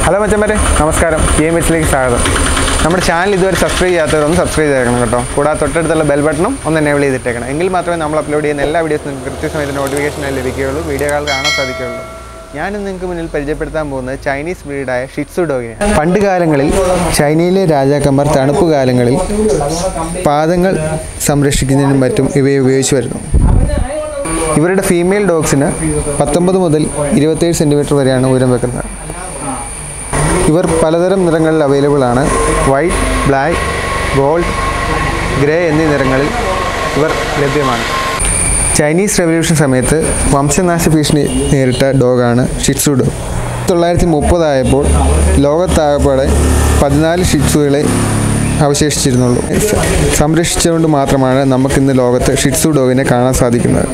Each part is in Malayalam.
ഹലോ മച്ചന്മാരെ നമസ്കാരം പി എം എച്ചിലേക്ക് സ്വാഗതം നമ്മുടെ ചാനൽ ഇതുവരെ സബ്സ്ക്രൈബ് ചെയ്യാത്തവരൊന്ന് സബ്സ്ക്രൈബ് ചെയ്തേക്കണം കേട്ടോ കൂടാതെ തൊട്ടടുത്തുള്ള ബെൽ ബട്ടണും ഒന്ന് എനേബിൾ ചെയ്തിട്ടേക്കണം എങ്കിൽ മാത്രമേ നമ്മൾ അപ്ലോഡ് ചെയ്യുന്ന എല്ലാ വീഡിയോസും നിങ്ങൾക്ക് കൃത്യസമയത്ത് നോട്ടിഫിക്കേഷനായി ലഭിക്കുകയുള്ളൂ വീഡിയോകൾ കാണാൻ സാധിക്കുകയുള്ളൂ ഞാനും നിങ്ങൾക്ക് മുന്നിൽ പരിചയപ്പെടുത്താൻ പോകുന്നത് ചൈനീസ് ബ്രീഡായ ഷിറ്റ്സു ഡോഗിനെ പണ്ട് കാലങ്ങളിൽ ചൈനയിലെ രാജാക്കന്മാർ തണുപ്പ് കാലങ്ങളിൽ പാദങ്ങൾ സംരക്ഷിക്കുന്നതിനും മറ്റും ഇവയെ ഉപയോഗിച്ച് വരുന്നു ഇവരുടെ ഫീമെയിൽ ഡോഗ്സിന് പത്തൊമ്പത് മുതൽ ഇരുപത്തേഴ് സെൻറ്റിമീറ്റർ വരെയാണ് ഉയരം വെക്കുന്നത് ഇവർ പലതരം നിറങ്ങളിൽ അവൈലബിൾ ആണ് വൈറ്റ് ബ്ലാക്ക് ഗോൾഡ് ഗ്രേ എന്നീ നിറങ്ങളിൽ ഇവർ ലഭ്യമാണ് ചൈനീസ് റെവല്യൂഷൻ സമയത്ത് വംശനാശ ഭീഷണി നേരിട്ട ഡോഗാണ് ഷിറ്റ്സു ഡോഗ് തൊള്ളായിരത്തി മുപ്പതായപ്പോൾ ലോകത്താകപ്പാടെ പതിനാല് ഷിറ്റ്സുകളെ അവശേഷിച്ചിരുന്നുള്ളൂ സ- സംരക്ഷിച്ചുകൊണ്ട് മാത്രമാണ് നമുക്കിന്ന് ലോകത്ത് ഷിറ്റ്സു ഡോഗിനെ കാണാൻ സാധിക്കുന്നത്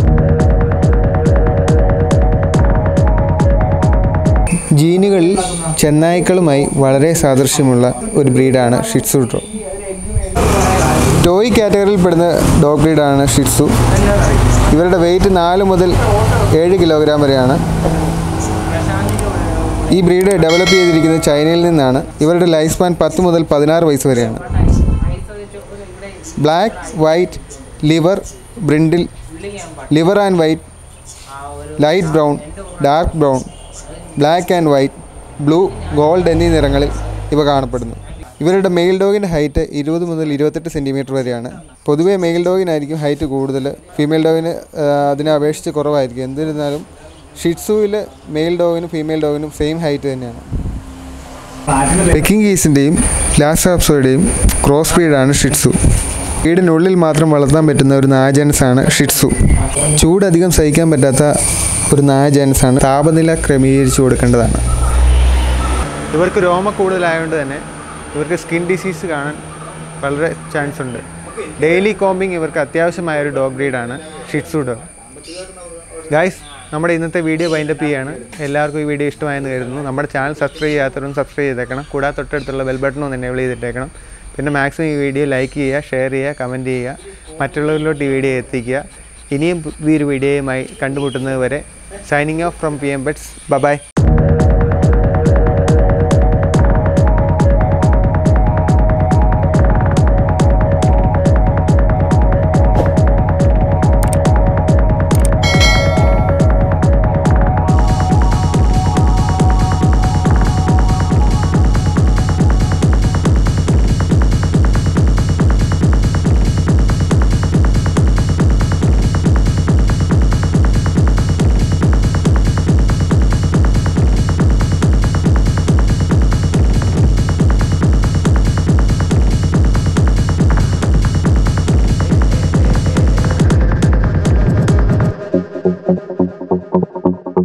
ജീനുകളിൽ ചെന്നായ്ക്കളുമായി വളരെ സാദൃശ്യമുള്ള ഒരു ബ്രീഡാണ് ഷിറ്റ്സു ഡോ ടോയ് കാറ്റഗറിയിൽ പെടുന്ന ഡോഗ് ബ്രീഡാണ് ഷിറ്റ്സു ഇവരുടെ വെയിറ്റ് നാല് മുതൽ ഏഴ് കിലോഗ്രാം വരെയാണ് ഈ ബ്രീഡ് ഡെവലപ്പ് ചെയ്തിരിക്കുന്നത് ചൈനയിൽ നിന്നാണ് ഇവരുടെ ലൈഫ് സ്പാൻ പത്ത് മുതൽ പതിനാറ് വയസ്സ് വരെയാണ് black white liver brindle liver and white light brown dark brown black and white blue gold എന്നീ നിറങ്ങളിൽ ഇവ കാണപ്പെടുന്നു ഇവരുടെ മെയിൽ ഡോഗിൻ്റെ ഹൈറ്റ് ഇരുപത് മുതൽ ഇരുപത്തെട്ട് സെൻറ്റിമീറ്റർ വരെയാണ് പൊതുവേ മെയിൽ ഡോഗിനായിരിക്കും ഹൈറ്റ് കൂടുതൽ ഫീമെയിൽ ഡോഗിന് ആ, അതിനെ അപേക്ഷിച്ച് കുറവായിരിക്കും എന്നിരുന്നാലും ഷിറ്റ്സുവിൽ മെയിൽ ഡോഗിനും ഫീമെയിൽ ഡോഗിനും സെയിം ഹൈറ്റ് തന്നെയാണ് പെക്കിംഗ് ഗീസിൻ്റെയും ലാസാപ്സോയുടെയും ക്രോസ് ബീഡാണ് ഷിറ്റ്സു വീടിനുള്ളിൽ മാത്രം വളർത്താൻ പറ്റുന്ന ഒരു നായ ജനസാണ് ഷിറ്റ്സു ചൂടധികം സഹിക്കാൻ പറ്റാത്ത ഒരു നായ ജനസാണ് താപനില ക്രമീകരിച്ചു കൊടുക്കേണ്ടതാണ് ഇവർക്ക് രോമ കൂടുതലായതുകൊണ്ട് തന്നെ ഇവർക്ക് സ്കിൻ ഡിസീസ് കാണാൻ വളരെ ചാൻസ് ഉണ്ട് ഡെയിലി കോമ്പിങ് ഇവർക്ക് അത്യാവശ്യമായ ഒരു ഡോഗ് ബ്രീഡാണ് ഷിറ്റ്സു ഡോഗ് ഗായ്സ് നമ്മുടെ ഇന്നത്തെ വീഡിയോ വൈൻഡപ്പ് ചെയ്യാണ് എല്ലാവർക്കും ഈ വീഡിയോ ഇഷ്ടമായെന്ന് കരുതുന്നു നമ്മുടെ ചാനൽ സബ്സ്ക്രൈബ് ചെയ്യാത്തവരും സബ്സ്ക്രൈബ് ചെയ്തേക്കണം കൂടാതെ തൊട്ടടുത്തുള്ള ബെൽ ബട്ടൺ ഒന്ന് എനേബിൾ ചെയ്തിട്ടേക്കണം പിന്നെ മാക്സിമം ഈ വീഡിയോ ലൈക്ക് ചെയ്യുക ഷെയർ ചെയ്യുക കമൻറ്റ് ചെയ്യുക മറ്റുള്ളവരിലോട്ട് ഈ വീഡിയോ എത്തിക്കുക ഇനിയും ഈ ഒരു വീഡിയോയുമായി കണ്ടുമുട്ടുന്നത് വരെ signing off from P M Betts by